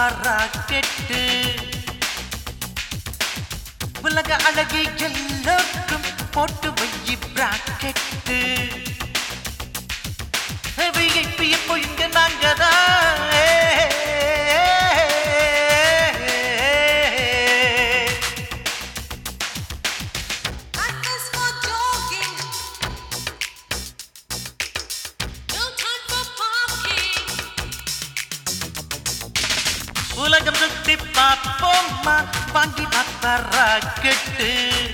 Rocket உலக அழகி எல்லோருக்கும் போட்டு வையி பிராக்கெட்டு விஐபி எப்போ இங்க நாங்கதான் Practice for jogging. No time for parking. உலகம் சுத்தி பார்ப்போம்மா வாங்கி பார்ப்பா rocket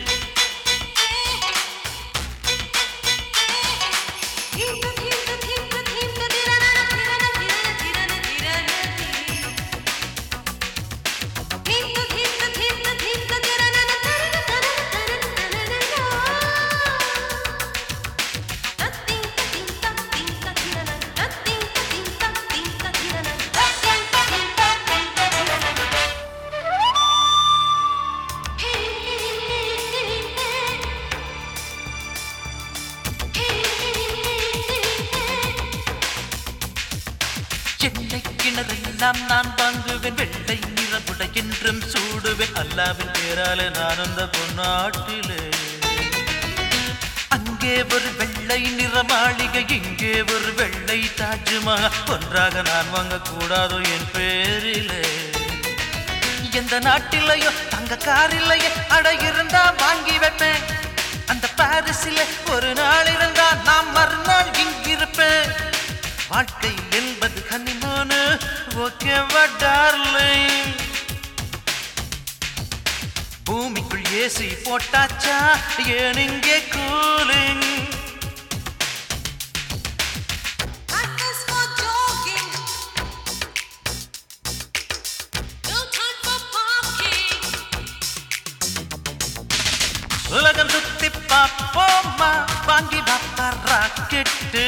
Thimta, thimta, thimta, thimta, tirana, tirana, tirana, tirana, tirana. Thimta, thimta, thimta, thimta, tirana, tarana, tarana, tarana, tarana. Tatinta, tinta, tinta, tirana. Tatinta, tinta, tinta, tirana. Tatinta, tinta, tinta, tirana. Hey, hey, hey, hey. Chennai கிணறெல்லாம் நான் வாங்குவேன் வெள்ளை நிறமுட என்றும் சூடுவேன் அல்லாவின் பேரால நான் அந்த பொன்னாட்டிலே அங்கே ஒரு வெள்ளை நிற மாளிகை இங்கே ஒரு வெள்ளை தாஜ்மஹால் ஒன்றாக நான் வாங்கக்கூடாதோ என் பேரிலே எந்த நாட்டிலையோ தங்க காரில்லையோ அட இருந்தா வாங்கி வைப்பேன் அந்த பாரிஸில் ஒரு நாள் இருந்தா நான் மறுநாள் இங்கிருப்பேன் வாழ்க்கை என்பது கனிமோனு ஓகேவா டார்லிங் பூமிக்குள் ஏசி போட்டாச்சா ஏன் இங்கே cooling Practice for jogging. No time for parking. உலகம் சுத்தி பார்ப்போமா வாங்கி பாப்பா ராக்கெட்டு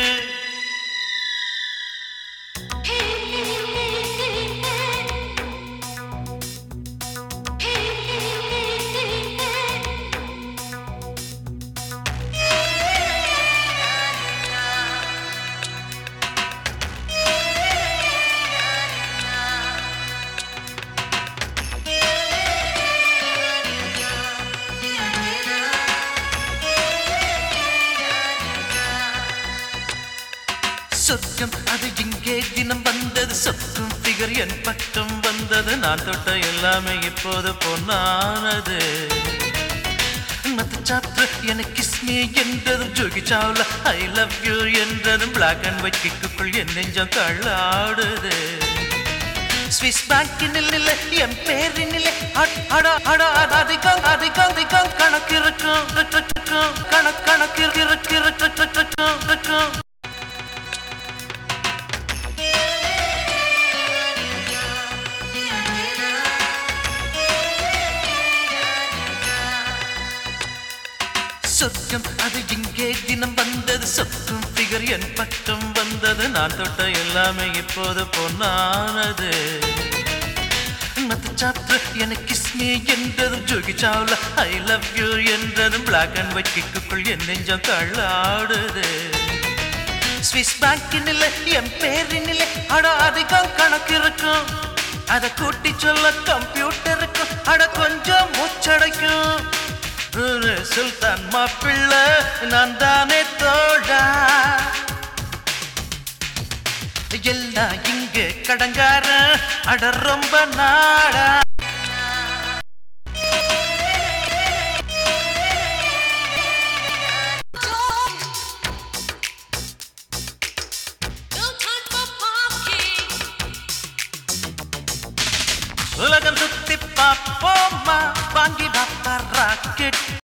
சொர்க்கம் அது இங்கே தினம் வந்தது சொர்க்கம் ஃபிகர் என் பக்கம் வந்தது நான் தொட்ட எல்லாமே இப்போது பொன்னானது மத்த சாப்டர் எனக்கு கிஸ்மி என்றதும் ஜோகி சாவ்ல ஐ லவ் யூ என்றதும் பிளாக் அண்ட் ஒயிட் கிக்குக்குள் என் நெஞ்சம் கள்ளாடுது ஸ்விஸ் பேங்கினில் இல்லை என் பேரினில் அட அட அதிகம் அதிகம் அதிகம் கணக்கு இருக்கும் இருக்கும் கணக்கு கணக்கு இருக்கு இருக்கும் இருக்கும் சொர்க்கம் அது இங்கே தினம் வந்தது சொர்க்கம் ஃபிகர் என் பக்கம் வந்தது நான் தொட்ட எல்லாமே இப்போது பொன்னானது மத்த சாப்டர் எனக்கு கிஸ்மி என்றதும் ஜோகி சாவ்ல ஐ லவ் யூ என்றதும் பிளாக் அண்ட் ஒயிட் கிக்குக்குள் என் நெஞ்சம் கள்ளாடுது ஸ்விஸ் பேங்கினில் என் பேரினில் அட அதிகம் கணக்கு இருக்கும் அதை கூட்டி சொல்ல கம்ப்யூட்டருக்கும் அட கொஞ்சம் மூச்சடைக்கும் ஒரு சுல்தான் மாப்பிள்ளை நான் தானே தோடா எல்லாம் இங்கே கடங்கார அட ரொம்ப நாடா No time for parking. உலகம் சுத்தி பார்ப்போமா வாங்கி பாப்பா ராக்கெட்